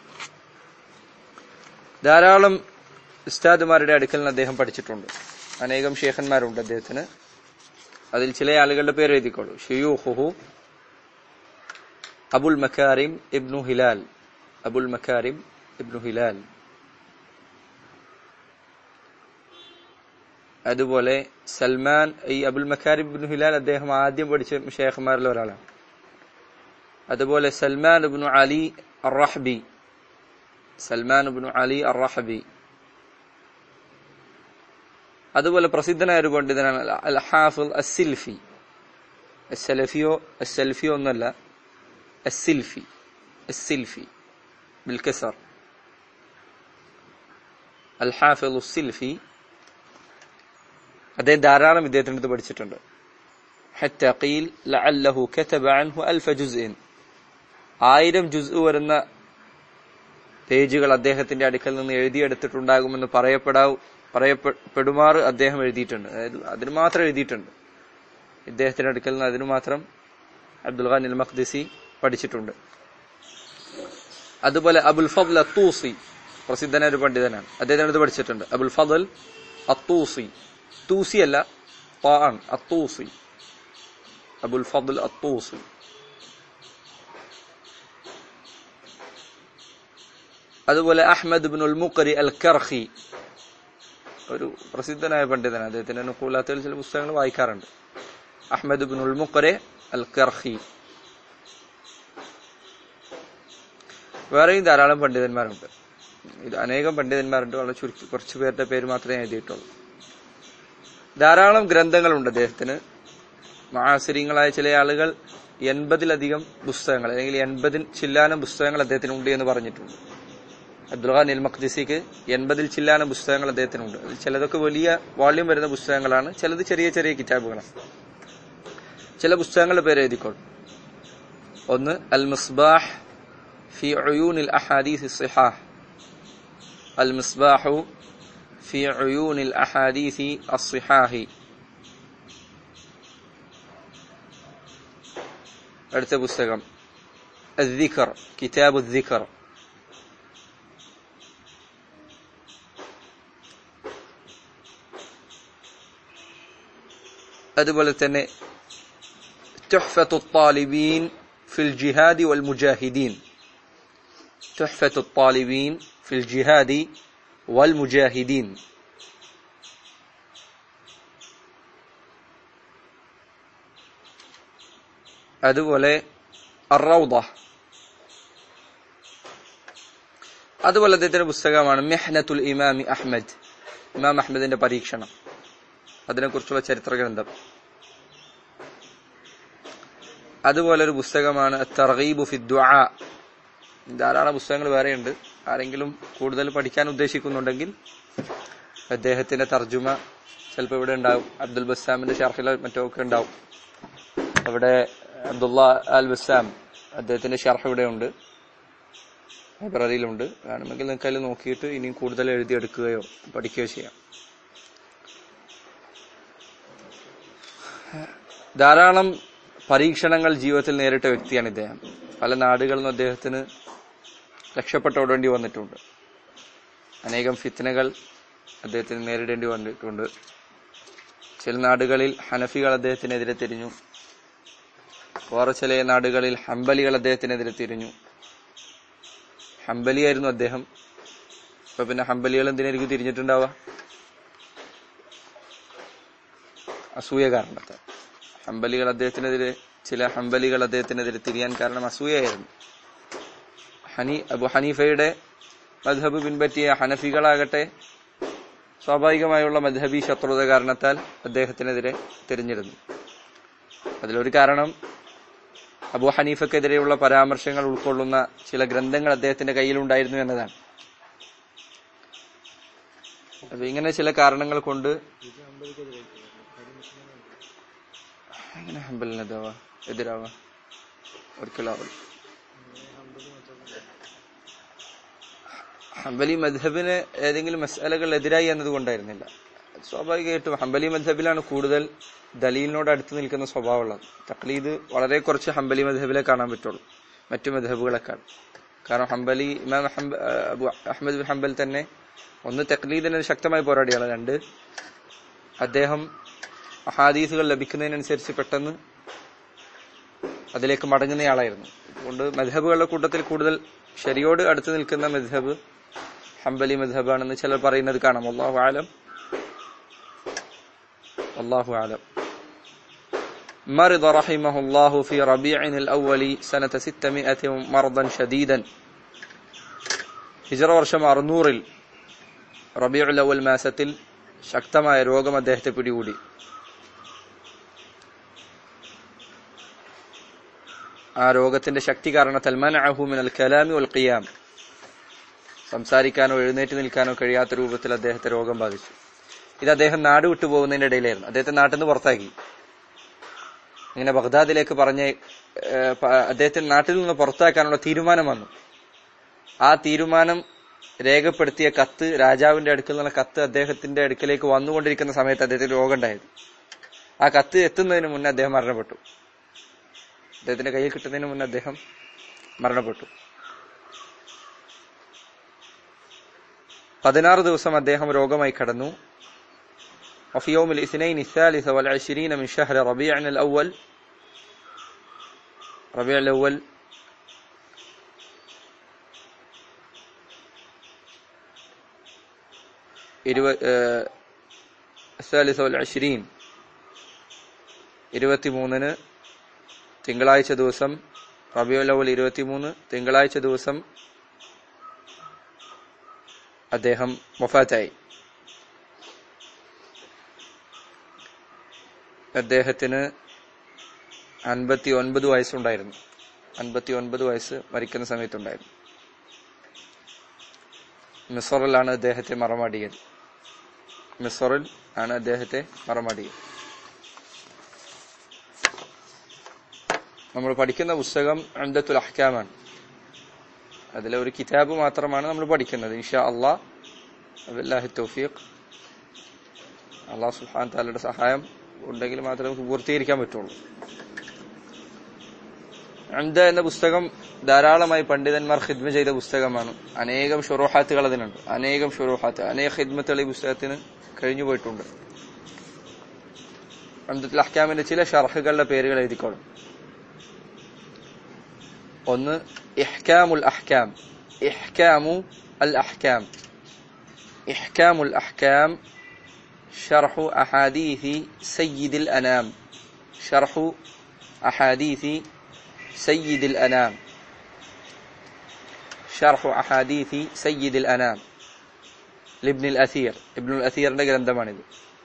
ധാരാളം ഉസ്താദുമാരുടെ അടുക്കൽ നിന്ന് അദ്ദേഹം പഠിച്ചിട്ടുണ്ട് അനേകം ഷേഖന്മാരുണ്ട് അദ്ദേഹത്തിന് അതിൽ ചില ആളുകളുടെ പേര് എഴുതിക്കോളൂ ഷിയൂഹുഹു അബുൽ മക്കാരിം ഇബ്നു ഹിലാൽ അബുൽ മക്കാരിം ഇബ്നു ഹിലാൽ അതുപോലെ സൽമാൻ ഈ അബുൽ മക്കാരിം ഇബ്നു ഹിലാൽ അദ്ദേഹം ആദ്യം പഠിച്ച ഷേഖന്മാരിൽ ഒരാളാണ് അതുപോലെ സൽമാൻ ഇബ്നു അലി അറഹബി സൽമാൻ ഇബ്നു അലി അറഹബി അതുപോലെ പ്രസിദ്ധനായ ഒരു പണ്ഡിതനാണ് അൽ ഹാഫിൽ അസിൽഫി അസലഫിയോ അസൽഫിയോ ഒന്നല്ല അസിൽഫി അസിൽഫി ബിൽക്കസർ അൽ ഹാഫിൽ ഉസിൽഫി അദ്ദേഹം ധാരാളം ഇദ്ദേഹത്തിൻ്റെ അടുത്ത് പഠിച്ചിട്ടുണ്ട് حتى قيل لعله كتب عنه ألف جزء ആയിരം ജുസ് വരുന്ന പേജുകൾ അദ്ദേഹത്തിന്റെ അടുക്കൽ നിന്ന് എഴുതിയെടുത്തിട്ടുണ്ടാകുമെന്ന് പറയപ്പെടാവൂ പറയപ്പെടുമാറ് അദ്ദേഹം എഴുതിയിട്ടുണ്ട് അതായത് അതിന് മാത്രം എഴുതിയിട്ടുണ്ട് ഇദ്ദേഹത്തിന്റെ അടുക്കൽ നിന്ന് അതിനു മാത്രം അബ്ദുൽ ഖാൻ അൽ മഖ്ദിസി പഠിച്ചിട്ടുണ്ട് അതുപോലെ അബുൽ ഫضൽ അത്തൂസി പ്രസിദ്ധനായ ഒരു പണ്ഡിതനാണ് അദ്ദേഹത്തിന്റെ അടുത്ത് പഠിച്ചിട്ടുണ്ട് അബുൽ ഫضൽ അത്തൂസി തൂസി അല്ല ആണ് അത്തൂസി അബുൽ ഫضൽ അത്തൂസി അതുപോലെ അഹ്മദ് ബിൻ മുഖരി അൽ കർഹി ഒരു പ്രസിദ്ധനായ പണ്ഡിതനാണ് അദ്ദേഹത്തിന്റെ നുക്കൂലാത്തിൽ ചില പുസ്തകങ്ങൾ വായിക്കാറുണ്ട് അഹ്മദ് ബിൻ മുഖരെ അൽ കർഹി വേറെയും ധാരാളം പണ്ഡിതന്മാരുണ്ട് ഇത് അനേകം പണ്ഡിതന്മാരുണ്ട് വളരെ ചുരുക്കി കുറച്ച് പേരുടെ പേര് മാത്രമേ എഴുതിയിട്ടുള്ളൂ ധാരാളം ഗ്രന്ഥങ്ങളുണ്ട് അദ്ദേഹത്തിന് മാസിരിങ്ങളായ ചില ആളുകൾ എൺപതിലധികം പുസ്തകങ്ങൾ അല്ലെങ്കിൽ എൺപതിൽ ചില്ലാനം പുസ്തകങ്ങൾ അദ്ദേഹത്തിന് ഉണ്ട് എന്ന് പറഞ്ഞിട്ടുണ്ട് അബ്ദുൽ ഖാൻ അൽ മഖ്ദിസിക്ക് എൺപതിൽ ചില്ലാനം പുസ്തകങ്ങൾ അദ്ദേഹത്തിനുണ്ട് അതിൽ ചിലതൊക്കെ വലിയ വോള്യൂം വരുന്ന പുസ്തകങ്ങളാണ് ചിലത് ചെറിയ ചെറിയ കിതാബുകളാണ് ചില പുസ്തകങ്ങളുടെ പേര് എഴുതിക്കോൾ ഒന്ന് അൽ മിസ്ബാഹ് ഫി ഉയൂനിൽ അഹാദീസ് സിഹാഹ് അൽ മിസ്ബാഹു ഫി ഉയൂനിൽ അഹാദീസി അസ്സിഹാഹി അടുത്ത പുസ്തകം الذكر كتاب الذكر അതുപോലെ തന്നെ تحفة الطالبين في الجهاد والمجاهدين تحفة الطالبين في الجهاد والمجاهدين അതുപോലെ അറൗദ അതുപോലെ അദ്ദേഹത്തിന്റെ പുസ്തകമാണ് മെഹ്നത്തുൽ ഇമാമി അഹ്മദ് ഇമാം അഹ്മദിന്റെ പരീക്ഷണം അതിനെക്കുറിച്ചുള്ള ചരിത്ര ഗ്രന്ഥം അതുപോലെ ഒരു പുസ്തകമാണ് തർഗീബു ഫി ദുആ ധാരാളം പുസ്തകങ്ങൾ വേറെയുണ്ട് ആരെങ്കിലും കൂടുതൽ പഠിക്കാൻ ഉദ്ദേശിക്കുന്നുണ്ടെങ്കിൽ അദ്ദേഹത്തിന്റെ തർജുമ ചിലപ്പോൾ ഇവിടെ ഉണ്ടാവും അബ്ദുൽ ബസ്സാമിന്റെ ഷർഹിലോ മറ്റോ ഒക്കെ ഉണ്ടാവും അവിടെ അബ്ദുള്ള അൽ ബസ്സാം അദ്ദേഹത്തിന്റെ ഷർഹ് ഇവിടെ ഉണ്ട് ലൈബ്രറിയിലുണ്ട് വേണമെങ്കിൽ നിങ്ങൾക്ക് അതിൽ നോക്കിയിട്ട് ഇനിയും കൂടുതൽ എഴുതിയെടുക്കുകയോ പഠിക്കുകയോ ചെയ്യാം ധാരാളം പരീക്ഷണങ്ങൾ ജീവിതത്തിൽ നേരിട്ട വ്യക്തിയാണ് ഇദ്ദേഹം പല നാടുകളിൽ നിന്നും അദ്ദേഹത്തിന് രക്ഷപ്പെട്ടോടേണ്ടി വന്നിട്ടുണ്ട് അനേകം ഫിത്തനകൾ അദ്ദേഹത്തിന് നേരിടേണ്ടി വന്നിട്ടുണ്ട് ചില നാടുകളിൽ ഹനഫികൾ അദ്ദേഹത്തിനെതിരെ തിരിഞ്ഞു വേറെ ചില നാടുകളിൽ ഹംബലികൾ അദ്ദേഹത്തിനെതിരെ തിരിഞ്ഞു ഹംബലിയായിരുന്നു അദ്ദേഹം അപ്പൊ പിന്നെ ഹംബലികൾ എന്തിനായിരിക്കും തിരിഞ്ഞിട്ടുണ്ടാവുക അസൂയ കാരണത്തെ ഹംബലികൾ അദ്ദേഹത്തിനെതിരെ ചില ഹംബലികൾ അദ്ദേഹത്തിനെതിരെ തിരിയാൻ കാരണം അസൂയായിരുന്നു ഹനി അബു ഹനീഫയുടെ മദ്ഹബ് പിൻപറ്റിയ ഹനഫികളാകട്ടെ സ്വാഭാവികമായുള്ള മദ്ഹബി ശത്രുത കാരണത്താൽ അദ്ദേഹത്തിനെതിരെ തിരിഞ്ഞിരുന്നു അതിലൊരു കാരണം അബു ഹനീഫക്കെതിരെയുള്ള പരാമർശങ്ങൾ ഉൾക്കൊള്ളുന്ന ചില ഗ്രന്ഥങ്ങൾ അദ്ദേഹത്തിന്റെ കയ്യിലുണ്ടായിരുന്നു എന്നതാണ് അപ്പൊ ഇങ്ങനെ ചില കാരണങ്ങൾ കൊണ്ട് എങ്ങനെ ഹംബലിനെതിരാവാ എതിരാവാ ഒരിക്കലാവും ഹംബലി മദ്ഹബിന് ഏതെങ്കിലും മസാലകൾ എതിരായി എന്നതുകൊണ്ടായിരുന്നില്ല സ്വാഭാവികമായിട്ടും ഹംബലി മദ്ഹബിലാണ് കൂടുതൽ ദലീലിനോട് അടുത്ത് നിൽക്കുന്ന സ്വഭാവമുള്ളത് തക്ലീദ് വളരെ കുറച്ച് ഹംബലി മദ്ഹബിലെ കാണാൻ പറ്റുള്ളൂ മറ്റു മദ്ഹബുകളെക്കാൾ കാരണം ഹംബലി ഇമാം ഹംബ അബു അഹമ്മദ് ബിൻ ഹംബൽ തന്നെ ഒന്ന് തക്ലീദിന് ശക്തമായി പോരാടിയാണ് രണ്ട് അദ്ദേഹം അഹാദീസുകൾ ലഭിക്കുന്നതിനനുസരിച്ച് പെട്ടെന്ന് അതിലേക്ക് മടങ്ങുന്നയാളായിരുന്നു അതുകൊണ്ട് മദ്ഹബുകളുടെ കൂട്ടത്തിൽ കൂടുതൽ ശരിയോട് അടുത്ത് നിൽക്കുന്ന മദ്ഹബ് ഹംബലി മദ്ഹബാണെന്ന് ചിലർ പറയുന്നത് കാണാം അള്ളാഹു ആലം അള്ളാഹു ആലം مرض رحمه الله في ربيع الأول سنة 600 مرضا شديدا ഹിജറ വർഷം അറുന്നൂറിൽ റബിയുൽ അവൽ മാസത്തിൽ ശക്തമായ രോഗം അദ്ദേഹത്തെ പിടികൂടി ആ രോഗത്തിന്റെ ശക്തി കാരണത്താൽ മനഅഹു മിനൽ കലാമി വൽ ഖിയാം സംസാരിക്കാനോ എഴുന്നേറ്റ് നിൽക്കാനോ കഴിയാത്ത രൂപത്തിൽ അദ്ദേഹത്തെ രോഗം ബാധിച്ചു ഇത് അദ്ദേഹം നാട് വിട്ടു പോകുന്നതിന്റെ ഇടയിലായിരുന്നു അദ്ദേഹത്തെ നാട്ടിൽ നിന്ന് പുറത്താക്കി ഇങ്ങനെ ബഗ്ദാദിലേക്ക് പറഞ്ഞ് ഏഹ്, പ- അദ്ദേഹത്തിന് നാട്ടിൽ നിന്ന് പുറത്താക്കാനുള്ള തീരുമാനം വന്നു ആ തീരുമാനം രേഖപ്പെടുത്തിയ കത്ത് രാജാവിന്റെ അടുക്കൽ നിന്നുള്ള കത്ത് അദ്ദേഹത്തിന്റെ അടുക്കലേക്ക് വന്നുകൊണ്ടിരിക്കുന്ന സമയത്ത് അദ്ദേഹത്തിന് രോഗം ഉണ്ടായത് ആ കത്ത് എത്തുന്നതിന് മുന്നേ അദ്ദേഹം മരണപ്പെട്ടു അദ്ദേഹത്തിന്റെ കയ്യിൽ കിട്ടുന്നതിന് മുന്നേ അദ്ദേഹം മരണപ്പെട്ടു പതിനാറ് ദിവസം അദ്ദേഹം രോഗമായി കടന്നു وفي يوم الاثنين الثالث والعشرين من شهر ربيع الأول ربيع الأول ഇരുപ- ഏഹ് الثالث والعشرين ഇരുപത്തിമൂന്നിന് തിങ്കളാഴ്ച ദിവസം റബിയുൽ അവൽ ഇരുപത്തിമൂന്ന് തിങ്കളാഴ്ച ദിവസം അദ്ദേഹം വഫാത്തായി അദ്ദേഹത്തിന് അൻപത്തി ഒൻപത് വയസ്സുണ്ടായിരുന്നു അൻപത്തി ഒൻപത് വയസ്സ് മരിക്കുന്ന സമയത്തുണ്ടായിരുന്നു മിസറിലാണ് അദ്ദേഹത്തെ മറമാടിയത് മിസറിൽ ആണ് അദ്ദേഹത്തെ മറമാടിയത് നമ്മൾ പഠിക്കുന്ന പുസ്തകം അംദത്തുൽ അഹ്കാമാണ് അതിലെ ഒരു കിതാബ് മാത്രമാണ് നമ്മൾ പഠിക്കുന്നത് ഇൻഷാ അള്ളാഹ് അബില്ലാഹി തൗഫീഖ് അള്ളാഹു സുബ്ഹാൻ താലയുടെ സഹായം ഉണ്ടെങ്കിൽ മാത്രമേ നമുക്ക് പൂർത്തീകരിക്കാൻ പറ്റുള്ളൂ അംദ എന്ന പുസ്തകം ധാരാളമായി പണ്ഡിതന്മാർ ഖിദ്മ ചെയ്ത പുസ്തകമാണ് അനേകം ഷുറൂഹാത്തുകൾ അതിനുണ്ട് അനേകം ഷുറൂഹാത്ത് അനേക ഖിദ്മത്തുകൾ ഈ പുസ്തകത്തിന് കഴിഞ്ഞു പോയിട്ടുണ്ട് അബ്ദുൽ അഹ്കാമിന്റെ ചില ഷർഹുകളുടെ പേരുകൾ എഴുതിക്കോളും ഒന്ന് ഇഹ്കാമുൽ അഹ്കാം ഇഹ്കാമു അൽ അഹ്കാം ഇഹ്കാമുൽ അഹ്കാം ഷർഹു അഹാദീഥി സയ്യിദിൽ അനാം ഷർഹു അഹാദീഥി സയ്യിദിൽ അനാം ഷർഹു അഹാദീഥി സയ്യിദിൽ അനാം ലിബ്നുൽ അസീർ ഇബ്നുൽ അസീറിന്റെ ഗ്രന്ഥമാണിത്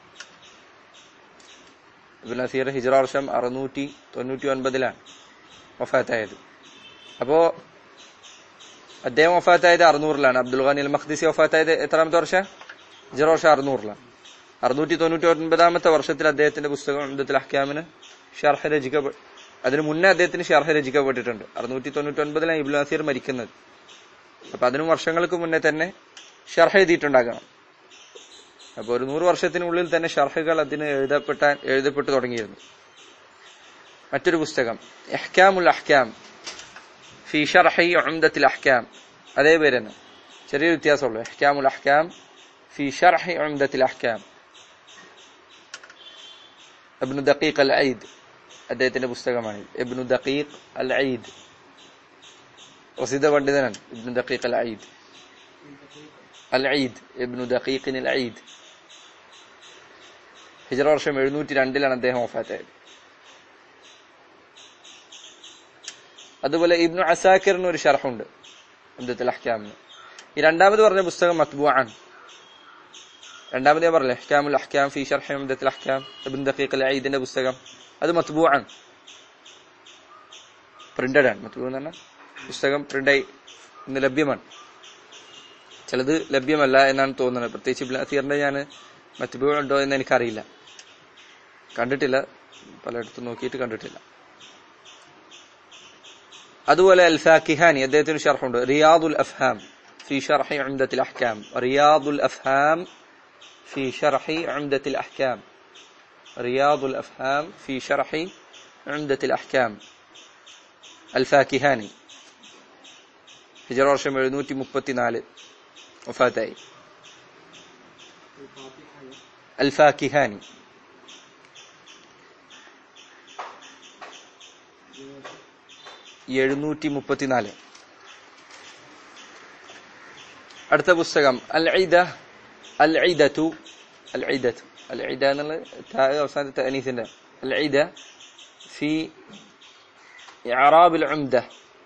ഇബ്നുൽ അസീർ ഹിജ്റ വർഷം അറുന്നൂറ്റി തൊണ്ണൂറ്റി ഒൻപതിലാണ് വഫാത്തായത് അപ്പോ അദ്ദേഹം വഫാത്തായത് അറുന്നൂറിലാണ് അബ്ദുൽ ഖാനി അൽ മഖ്ദിസി വഫാത്തായത് എത്രാമത്തെ വർഷം ഹിജ്റ വർഷം അറുന്നൂറിലാണ് അറുന്നൂറ്റി തൊണ്ണൂറ്റി ഒൻപതാമത്തെ വർഷത്തിൽ അദ്ദേഹത്തിന്റെ പുസ്തകം അബ്ദുൽ അഹ്കാമിന് ഷർഹ രചിക്കപ്പെ അതിന് മുന്നേ അദ്ദേഹത്തിന് ഷർഹ രചിക്കപ്പെട്ടിട്ടുണ്ട് അറുന്നൂറ്റി തൊണ്ണൂറ്റി ഒൻപതിലാണ് ഇബ്നുൽ അസീർ മരിക്കുന്നത് അപ്പൊ അതിനും വർഷങ്ങൾക്ക് മുന്നേ തന്നെ ഷർഹ എഴുതിയിട്ടുണ്ടാകണം അപ്പൊ ഒരു നൂറ് വർഷത്തിനുള്ളിൽ തന്നെ ഷർഹകൾ അതിന് എഴുതപ്പെട്ടാൻ എഴുതപ്പെട്ടു തുടങ്ങിയിരുന്നു മറ്റൊരു പുസ്തകം എഹ്കാമുൽ അഹ്കാം ഫി ഷർഹി ഉംദത്തിൽ അഹ്കാം അതേ പേര് തന്നെ ചെറിയൊരു വ്യത്യാസമുള്ളൂ എഹ്കാമുൽ അഹ്കാം ഫി ഷർഹി ഉംദത്തിൽ അഹ്കാം ഇബ്നു ദഖീഖ് അൽ ഐദ് അദ്ദേഹത്തിന്റെ പുസ്തകമാണ് ഇബ്നു ദഖീഖ് അൽ ഐദ് പ്രസിദ്ധ പണ്ഡിതനാണ് ഇബ്നു ദഖീഖ് അൽ ഐദ് അൽ ഐദ് ഇബ്നു ദഖീഖിൻ അൽ ഐദ് ഹിജറ വർഷം എഴുന്നൂറ്റി രണ്ടിലാണ് അദ്ദേഹം വഫാത്തായത് അതുപോലെ ഇബ്നു അസാക്കിറിന് ഒരു ഷർഹുണ്ട് അബ്ദുൽ അഹ്കാമിന് ഈ രണ്ടാമത് പറഞ്ഞ പുസ്തകം മത്ബുആൻ രണ്ടാമത് ഞാൻ പറഞ്ഞില്ലേ അഹ്കാമുൽ അഹ്കാം ഫി ഷർഹി അബ്ദുൽ അഹ്കാം ഇബ്നു ദഖീഖ് അൽ ഐദിന്റെ പുസ്തകം അത് മത്ബുആൻ പ്രിന്റഡ് ആണ് മത്ബൂ എന്ന് പറഞ്ഞാൽ പുസ്തകം പ്രിന്റായി ഇന്ന് ലഭ്യമാണ് ചിലത് ലഭ്യമല്ല എന്നാണ് തോന്നുന്നത് പ്രത്യേകിച്ച് ഇബ്നു അസീറിന്റെ ഞാൻ മത്ബൂ ഉണ്ടോ എന്ന് എനിക്കറിയില്ല കണ്ടിട്ടില്ല പലയിടത്തും നോക്കിയിട്ട് കണ്ടിട്ടില്ല അതുപോലെ അൽ ഫാക്കിഹാനി അദ്ദേഹത്തിന് ഷർഹുണ്ട് റിയാദുൽ അഫ്ഹാം في شرح عمدة الأحكام رياض الأفهام في شرح عمدة الأحكام رياض الأفهام في شرح عمدة الأحكام الفاكهاني ഹിജറ വർഷം എഴുന്നൂറ്റി മുപ്പത്തിനാല് വഫാത്തായി അൽ ഫാക്കിഹാനി എഴുന്നൂറ്റി മുപ്പത്തിനാല് അടുത്ത പുസ്തകം അൽ ഐദ അൽ ഐദത്തു അൽ ഐദത്തു അൽ ഐദ എന്നുള്ള അവസാനത്തെ അനീസിന്റെ അൽ ഐദ ഫി ഇഅറാബിൽ ഉംദ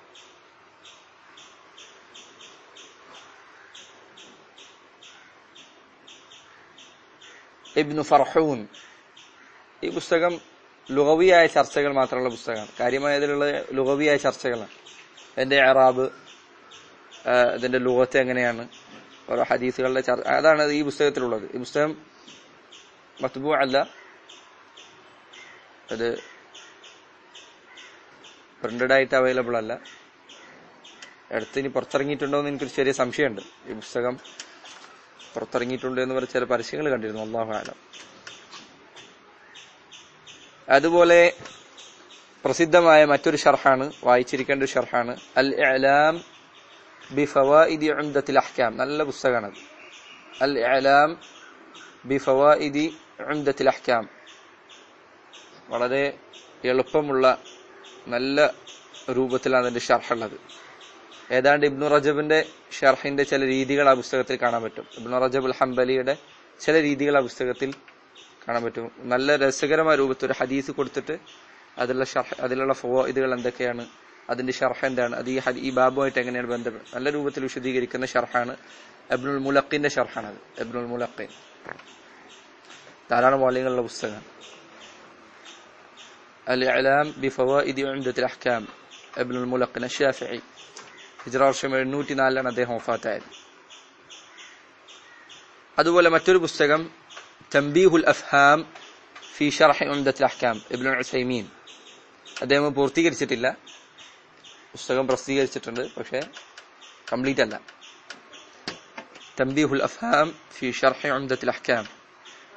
ഇബ്നു ഫർഹൂൻ ഈ പുസ്തകം ലുഗവിയായ ചർച്ചകൾ മാത്രമുള്ള പുസ്തകമാണ് കാര്യമായ ഇതിലുള്ള ലുഗവിയായ ചർച്ചകളാണ് എന്റെ അറാബ് ഇതിന്റെ ലുഗത്ത് എങ്ങനെയാണ് ഓരോ ഹദീസുകളുടെ ചർച്ച അതാണ് ഈ പുസ്തകത്തിലുള്ളത് ഈ പുസ്തകം മത്ബു അല്ല അത് പ്രിന്റഡ് ആയിട്ട് അവൈലബിൾ അല്ല അടുത്ത് ഇനി പുറത്തിറങ്ങിയിട്ടുണ്ടോ എന്ന് എനിക്കൊരു ചെറിയ സംശയമുണ്ട് ഈ പുസ്തകം പുറത്തിറങ്ങിയിട്ടുണ്ട് എന്ന് പറഞ്ഞ ചില പരസ്യങ്ങൾ കണ്ടിരുന്നു അള്ളാഹു ആലം അതുപോലെ പ്രസിദ്ധമായ മറ്റൊരു ഷർഹാണ് വായിച്ചിരിക്കേണ്ട ഒരു ഷർഹാണ് അൽ ഇഅലാം ബി ഫവാഇദി ഉംദത്തിൽ അഹ്കാം നല്ല പുസ്തകമാണ് അൽ ഇഅലാം ബി ഫവാഇദി ഉംദത്തിൽ അഹ്കാം വളരെ എളുപ്പമുള്ള നല്ല രൂപത്തിലാണ് അതിന്റെ ഷർഹുള്ളത് ഏതാണ്ട് ഇബ്നു റജബിന്റെ ഷർഹിന്റെ ചില രീതികൾ ആ പുസ്തകത്തിൽ കാണാൻ പറ്റും ഇബ്നു റജബ് അൽ ഹംബലിയുടെ ചില രീതികൾ ആ പുസ്തകത്തിൽ കാണാൻ പറ്റും നല്ല രസകരമായ രൂപത്തിൽ ഒരു ഹദീസ് കൊടുത്തിട്ട് അതിലുള്ള ഷർഹ് അതിലുള്ള ഫവായിദുകൾ എന്തൊക്കെയാണ് അതിന്റെ ഷർഹ് എന്താണ് അത് ഈ ഹദി ഈ ബാബുമായിട്ട് എങ്ങനെയാണ് ബന്ധപ്പെട്ട് നല്ല രൂപത്തിൽ വിശദീകരിക്കുന്ന ഷർഹാണ് എബ്നുൽ മുലക്കിന്റെ ഷർഹാണ് അത് എബ്നുൽ മുലക്കിൻ ധാരാളം വാല്യങ്ങളുള്ള പുസ്തകമാണ് الإعلام بفوائد عمدة الأحكام ابن الملقن الشافعي ഹിജ്റ വർഷം എണ്ണൂറ്റി നാലിലാണ് അദ്ദേഹം വഫാത്തായത് അതുപോലെ മറ്റൊരു പുസ്തകം തംബീഹുൽ അഫ്ഹാം ഫി ഷർഹി ഉംദത്തുൽ അഹ്കാം ഇബ്നു ഉസൈമീൻ അദ്ദേഹം പൂർത്തീകരിച്ചിട്ടില്ല പുസ്തകം പ്രസിദ്ധീകരിച്ചിട്ടുണ്ട് പക്ഷേ കംപ്ലീറ്റ് അല്ല തംബീഹുൽ അഫ്ഹാം ഫി ഷർഹി ഉംദത്തുൽ അഹ്കാം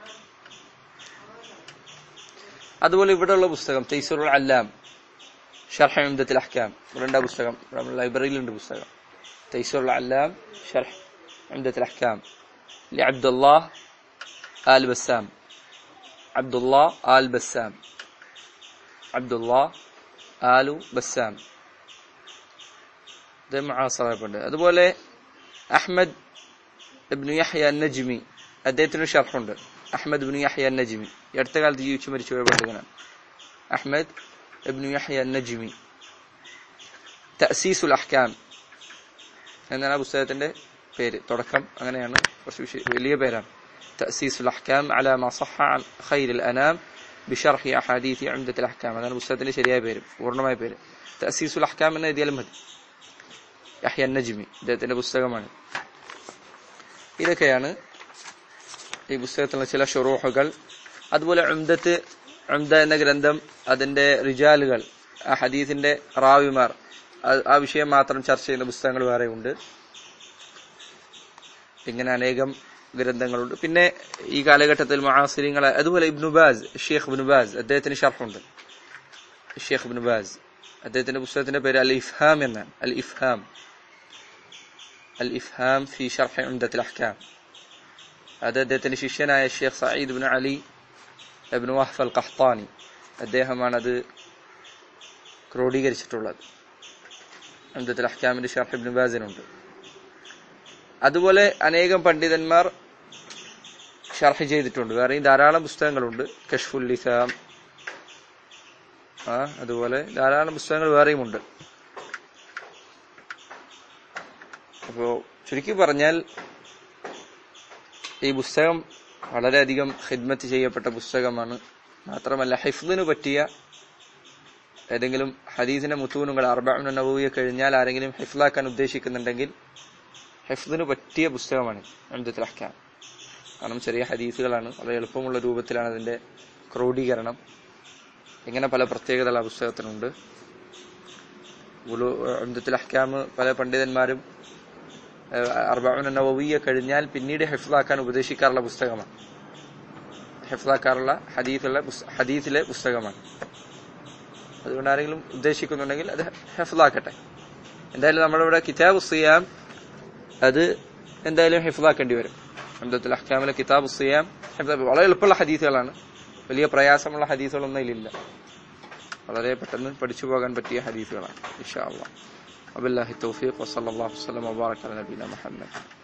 അതുപോലെ ഇവിടെയുള്ള പുസ്തകം തൈസുറുൽ അല്ലാം ഷർഹ് ഉംദത്തുൽ അഹ്കാം ഇവിടെ പുസ്തകം നമ്മുടെ ലൈബ്രറിയിലുണ്ട് പുസ്തകം തൈസൂർ അല്ലാം ഷർഹ് ഉംദത്തുൽ അഹ്കാം لعبد الله آل بسام عبد الله آل بسام عبد الله آل بسام ഇത് മുആസറപ്പുണ്ട് അതുപോലെ അഹ്മദ് ഇബ്നു യഹ്യ നജ്മി അദ്ദേഹത്തിന് ഷർഹുണ്ട് അഹ്മദ് ഇബ്നു യഹ്യ നജ്മി ഈ അടുത്ത കാലത്ത് ജീവിച്ചു മരിച്ചുപോയ പണ്ഡിതനാണ് അഹ്മദ് ഇബ്നു യഹ്യ നജ്മി തഅസീസുൽ അഹ്കാം എന്നാണ് ആ പുസ്തകത്തിന്റെ പേര് തുടക്കം അങ്ങനെയാണ് കുറച്ച് വിശ- വലിയ പേരാണ് തഅസീസുൽ അഹ്കാം അലാ മാ സഹ അൻ ഖൈറുൽ അനാം ബിഷർഹി അഹാദീഥി ഉംദത്തുൽ അഹ്കാം അതാണ് പുസ്തകത്തിന്റെ ശരിയായ പേര് പൂർണ്ണമായ പേര് തഅസീസുൽ അഹ്കാം എന്ന് എഴുതിയാലും മതി യഹ്യ നജ്മി അദ്ദേഹത്തിന്റെ പുസ്തകമാണ് ഇതൊക്കെയാണ് ഈ പുസ്തകത്തിലുള്ള ചില ഷുറൂഹുകൾ അതുപോലെ ഉംദത്ത് ഉംദ എന്ന ഗ്രന്ഥം അതിന്റെ റിജാലുകൾ ആ ഹദീസിന്റെ റാവിമാർ ആ- ആ വിഷയം മാത്രം ചർച്ച ചെയ്യുന്ന പുസ്തകങ്ങൾ വേറെ ഉണ്ട് ഇങ്ങനെ അനേകം ഗ്രന്ഥങ്ങളുണ്ട് പിന്നെ ഈ കാലഘട്ടത്തിൽ മഹാസിരിങ്ങളെ അതുപോലെ ഇബ്നുബാസ് ഷെയ്ഖ് ഇബ്നുബാസ് അദ്ദേഹത്തിന് ഷർഫുണ്ട് ഷെയ്ഖ് ഇബ്നുബാസ് അദ്ദേഹത്തിന്റെ പുസ്തകത്തിന്റെ പേര് അൽ ഇഫ്ഹാം എന്നാണ് അൽ ഇഫ്ഹാം അൽ ഇഫ്ഹാം ഫി ഷർഹ് ഉംദത്തുൽ അഹ്കാം അത് അദ്ദേഹത്തിന്റെ ശിഷ്യനായ Sheikh Said bin Ali ibn Wahf al Qahtani അദ്ദേഹമാണ് അത് ക്രോഡീകരിച്ചിട്ടുള്ളത് ഉംദത്തുൽ അഹ്കാമിന്റെ ഷർഹ് ഇബ്നു ബാസിനുണ്ട് അതുപോലെ അനേകം പണ്ഡിതന്മാർ ഷർഹ് ചെയ്തിട്ടുണ്ട് വേറെയും ധാരാളം പുസ്തകങ്ങളുണ്ട് കഷ്ഫുൽ ലിസാം ആ അതുപോലെ ധാരാളം പുസ്തകങ്ങൾ വേറെയും ഉണ്ട് അപ്പോ ചുരുക്കി പറഞ്ഞാൽ ഈ പുസ്തകം വളരെയധികം ഖിദ്മത്ത് ചെയ്യപ്പെട്ട പുസ്തകമാണ് മാത്രമല്ല ഹിഫ്ദിന് പറ്റിയ ഏതെങ്കിലും ഹദീസിന്റെ മുത്തൂനുകൾ അർബഅുൻ നബവിയെ കഴിഞ്ഞാൽ ആരെങ്കിലും ഹിഫ്ലാക്കാൻ ഉദ്ദേശിക്കുന്നുണ്ടെങ്കിൽ ഹിഫ്ദിന് പറ്റിയ പുസ്തകമാണ് അംദത്തുൽ അഹ്കാം കാരണം ചെറിയ ഹദീസുകളാണ് വളരെ എളുപ്പമുള്ള രൂപത്തിലാണ് അതിന്റെ ക്രോഡീകരണം ഇങ്ങനെ പല പ്രത്യേകതകൾ ആ പുസ്തകത്തിനുണ്ട് അംദത്തുൽ അഹ്കാം പല പണ്ഡിതന്മാരും അർബഅുൻ നവവിയെ കഴിഞ്ഞാൽ പിന്നീട് ഹിഫ്ലാക്കാൻ ഉപദേശിക്കാറുള്ള പുസ്തകമാണ് ഹിഫ്ലാക്കാറുള്ള ഹദീസുള്ള പുസ്- ഹദീസിലെ പുസ്തകമാണ് അതുകൊണ്ട് ആരെങ്കിലും ഉദ്ദേശിക്കുന്നുണ്ടെങ്കിൽ അത് ഹെഫ്ലാക്കട്ടെ എന്തായാലും നമ്മളിവിടെ കിതാബ് സിയാം അത് എന്തായാലും ഹിഫ്ലാക്കേണ്ടി വരും അബ്ദുൽ അഹ്കാമിലെ കിതാബ് സിയാം ഹിഫ്ദ് വളരെ എളുപ്പമുള്ള ഹദീസുകളാണ് വലിയ പ്രയാസമുള്ള ഹദീസുകളൊന്നും ഇതിലില്ല വളരെ പെട്ടെന്ന് പഠിച്ചു പോകാൻ പറ്റിയ ഹദീസുകളാണ് ഇൻഷാ അള്ളാഹ് وبالله التوفيق وصلى الله وسلم وبارك على نبينا محمد